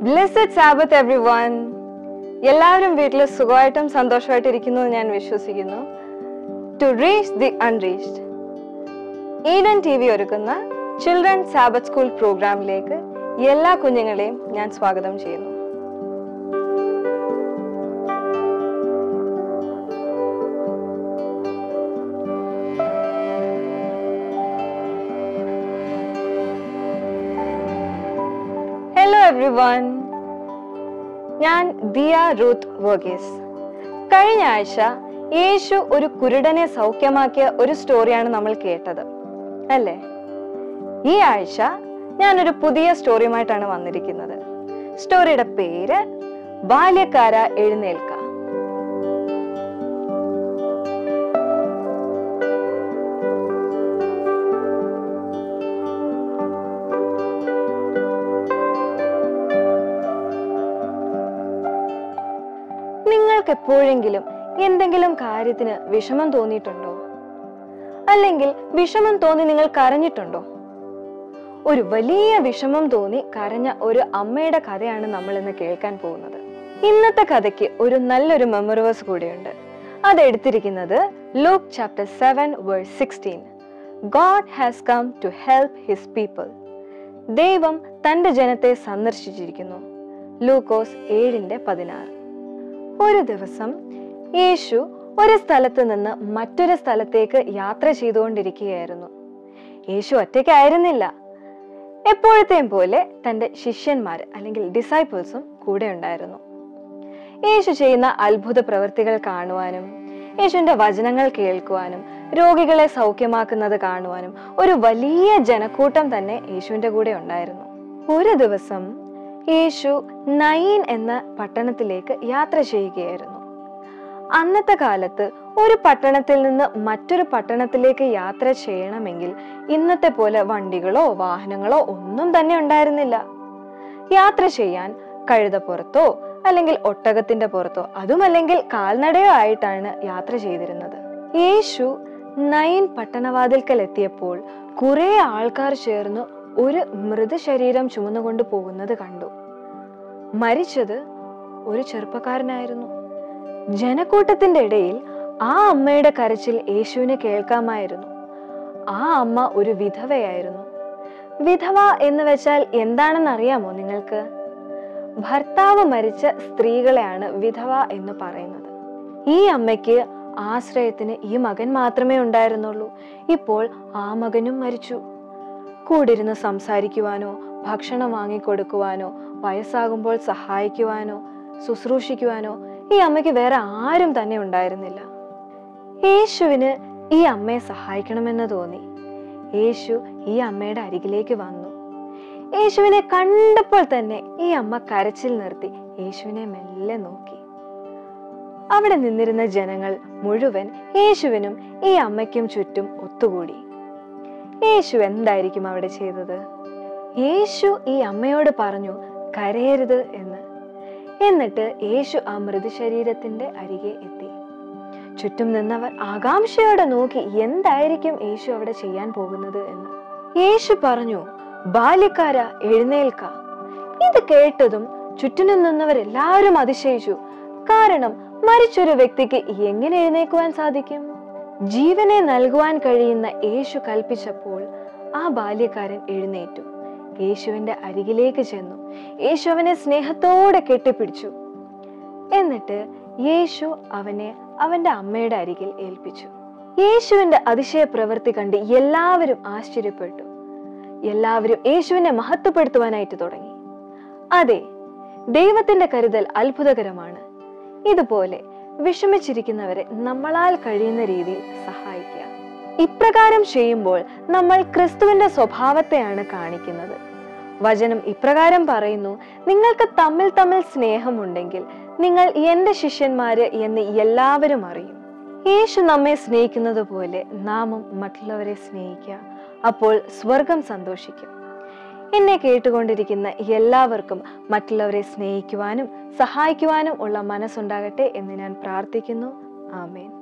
blessed Sabbath every one എല്ലാവരും വീട്ടിൽ സുഖമായിട്ടും സന്തോഷമായിട്ടും ഇരിക്കുന്നു എന്ന് ഞാൻ വിശ്വസിക്കുന്നു to reach the unreached Eden T V ഒരുക്കുന്ന ചിൽഡ്രൻ സാബത്ത് സ്കൂൾ പ്രോഗ്രാമിലേക്ക് എല്ലാ കുഞ്ഞുങ്ങളെയും ഞാൻ സ്വാഗതം ചെയ്യുന്നു ഹലോ എവ്രി വൺ ഞാൻ ദിയ റൂത്ത് വർഗീസ് കഴിഞ്ഞ ആഴ്ച യേശു ഒരു കുരുടനെ സൗഖ്യമാക്കിയ ഒരു സ്റ്റോറിയാണ് നമ്മൾ കേട്ടത് അല്ലേ ഈ ആഴ്ച ഞാനൊരു പുതിയ സ്റ്റോറിയുമായിട്ടാണ് വന്നിരിക്കുന്നത് സ്റ്റോറിയുടെ പേര് ബാല്യക്കാര എഴുന്നേൽക്ക നിങ്ങൾക്ക് എപ്പോഴെങ്കിലും എന്തെങ്കിലും കാര്യത്തിന് വിഷമം തോന്നിയിട്ടുണ്ടോ അല്ലെങ്കിൽ വിഷമം തോന്നി നിങ്ങൾ കരഞ്ഞിട്ടുണ്ടോ ഒരു വലിയ വിഷമം തോന്നി കരഞ്ഞ ഒരു അമ്മയുടെ കഥയാണ് നമ്മൾ ഇന്ന് കേൾക്കാൻ പോകുന്നത് ഇന്നത്തെ കഥയ്ക്ക് ഒരു നല്ലൊരു മെമ്മറിവേഴ്സ് കൂടിയുണ്ട് അത് എടുത്തിരിക്കുന്നത് Luke chapter seven verse sixteen God has come to help his people ദൈവം തന്റെ ജനത്തെ സന്ദർശിച്ചിരിക്കുന്നു ലൂക്കോസ് ഏഴിന്റെ പതിനാറ് ഒരു ദിവസം യേശു ഒരു സ്ഥലത്ത് നിന്ന് മറ്റൊരു സ്ഥലത്തേക്ക് യാത്ര ചെയ്തുകൊണ്ടിരിക്കുകയായിരുന്നു യേശു ഒറ്റയ്ക്കായിരുന്നില്ല എപ്പോഴത്തെയും പോലെ തന്റെ ശിഷ്യന്മാർ അല്ലെങ്കിൽ ഡിസൈപ്പിൾസും കൂടെ ഉണ്ടായിരുന്നു യേശു ചെയ്യുന്ന അത്ഭുത പ്രവൃത്തികൾ കാണുവാനും യേശുവിന്റെ വചനങ്ങൾ കേൾക്കുവാനും രോഗികളെ സൗഖ്യമാക്കുന്നത് കാണുവാനും ഒരു വലിയ ജനക്കൂട്ടം തന്നെ യേശുവിന്റെ കൂടെ ഉണ്ടായിരുന്നു ഒരു ദിവസം യേശു നയീൻ എന്ന പട്ടണത്തിലേക്ക് യാത്ര ചെയ്യുകയായിരുന്നു അന്നത്തെ കാലത്ത് ഒരു പട്ടണത്തിൽ നിന്ന് മറ്റൊരു പട്ടണത്തിലേക്ക് യാത്ര ചെയ്യണമെങ്കിൽ ഇന്നത്തെ പോലെ വണ്ടികളോ വാഹനങ്ങളോ ഒന്നും തന്നെ ഉണ്ടായിരുന്നില്ല യാത്ര ചെയ്യാൻ കഴുതപ്പുറത്തോ അല്ലെങ്കിൽ ഒട്ടകത്തിന്റെ പുറത്തോ അതുമല്ലെങ്കിൽ കാൽനടയോ ആയിട്ടാണ് യാത്ര ചെയ്തിരുന്നത് യേശു നയൻ പട്ടണവാതിൽക്കൽ എത്തിയപ്പോൾ കുറെ ആൾക്കാർ ചേർന്ന് ഒരു മൃതശരീരം ചുമന്നുകൊണ്ട് പോകുന്നത് കണ്ടു മരിച്ചത് ഒരു ചെറുപ്പക്കാരനായിരുന്നു ജനക്കൂട്ടത്തിന്റെ ഇടയിൽ ആ അമ്മയുടെ കരച്ചിൽ യേശുവിനെ കേൾക്കാമായിരുന്നു ആ അമ്മ ഒരു വിധവയായിരുന്നു വിധവ എന്ന് വെച്ചാൽ എന്താണെന്ന് അറിയാമോ നിങ്ങൾക്ക് ഭർത്താവ് മരിച്ച സ്ത്രീകളെയാണ് വിധവ എന്ന് പറയുന്നത് ഈ അമ്മയ്ക്ക് ആശ്രയത്തിന് ഈ മകൻ മാത്രമേ ഉണ്ടായിരുന്നുള്ളൂ ഇപ്പോൾ ആ മകനും മരിച്ചു കൂടിരുന്ന് സംസാരിക്കുവാനോ ഭക്ഷണം വാങ്ങിക്കൊടുക്കുവാനോ വയസ്സാകുമ്പോൾ സഹായിക്കുവാനോ ശുശ്രൂഷിക്കുവാനോ ഈ അമ്മയ്ക്ക് വേറെ ആരും തന്നെ ഉണ്ടായിരുന്നില്ല യേശുവിന് ഈ അമ്മയെ സഹായിക്കണമെന്ന് തോന്നി യേശു ഈ അമ്മയുടെ അരികിലേക്ക് വന്നു യേശുവിനെ കണ്ടപ്പോൾ തന്നെ ഈ അമ്മ കരച്ചിൽ നിർത്തി യേശുവിനെ മെല്ലെ നോക്കി അവിടെ നിന്നിരുന്ന ജനങ്ങൾ മുഴുവൻ യേശുവിനും ഈ അമ്മയ്ക്കും ചുറ്റും ഒത്തുകൂടി യേശു എന്തായിരിക്കും അവിടെ ചെയ്തത് യേശു ഈ അമ്മയോട് പറഞ്ഞു കരയരുത് എന്ന് എന്നിട്ട് യേശു ആ മൃതശരീരത്തിന്റെ അരികെ എത്തി ചുറ്റും നിന്നവർ ആകാംക്ഷയോടെ നോക്കി എന്തായിരിക്കും യേശു അവിടെ ചെയ്യാൻ പോകുന്നത് എന്ന് യേശു പറഞ്ഞു ബാല്യക്കാര എഴുന്നേൽക്ക ഇത് കേട്ടതും ചുറ്റിനും നിന്നവരെല്ലാവരും അതിശയിച്ചു കാരണം മരിച്ചൊരു വ്യക്തിക്ക് എങ്ങനെ എഴുന്നേക്കുവാൻ സാധിക്കും ജീവനെ നൽകുവാൻ കഴിയുന്ന യേശു കൽപ്പിച്ചപ്പോൾ ആ ബാല്യക്കാരൻ എഴുന്നേറ്റു യേശുവിന്റെ അരികിലേക്ക് ചെന്നു യേശു അവനെ സ്നേഹത്തോടെ കെട്ടിപ്പിടിച്ചു എന്നിട്ട് യേശു അവനെ അവന്റെ അമ്മയുടെ അരികിൽ ഏൽപ്പിച്ചു യേശുവിന്റെ അതിശയ പ്രവൃത്തി കണ്ട് എല്ലാവരും ആശ്ചര്യപ്പെട്ടു എല്ലാവരും യേശുവിനെ മഹത്വപ്പെടുത്തുവാനായിട്ട് തുടങ്ങി അതെ ദൈവത്തിന്റെ കരുതൽ അത്ഭുതകരമാണ് ഇതുപോലെ വിഷമിച്ചിരിക്കുന്നവരെ നമ്മളാൽ കഴിയുന്ന രീതിയിൽ സഹായിക്കുക ഇപ്രകാരം ചെയ്യുമ്പോൾ നമ്മൾ ക്രിസ്തുവിന്റെ സ്വഭാവത്തെയാണ് കാണിക്കുന്നത് വചനം ഇപ്രകാരം പറയുന്നു നിങ്ങൾക്ക് തമ്മിൽ തമ്മിൽ സ്നേഹമുണ്ടെങ്കിൽ നിങ്ങൾ എന്റെ ശിഷ്യന്മാര് എന്ന് എല്ലാവരും അറിയും യേശു നമ്മെ സ്നേഹിക്കുന്നത് പോലെ നാമും മറ്റുള്ളവരെ സ്നേഹിക്കുക അപ്പോൾ സ്വർഗം സന്തോഷിക്കും എന്നെ കേട്ടുകൊണ്ടിരിക്കുന്ന എല്ലാവർക്കും മറ്റുള്ളവരെ സ്നേഹിക്കുവാനും സഹായിക്കുവാനും ഉള്ള മനസ്സുണ്ടാകട്ടെ എന്ന് ഞാൻ പ്രാർത്ഥിക്കുന്നു ആമേൻ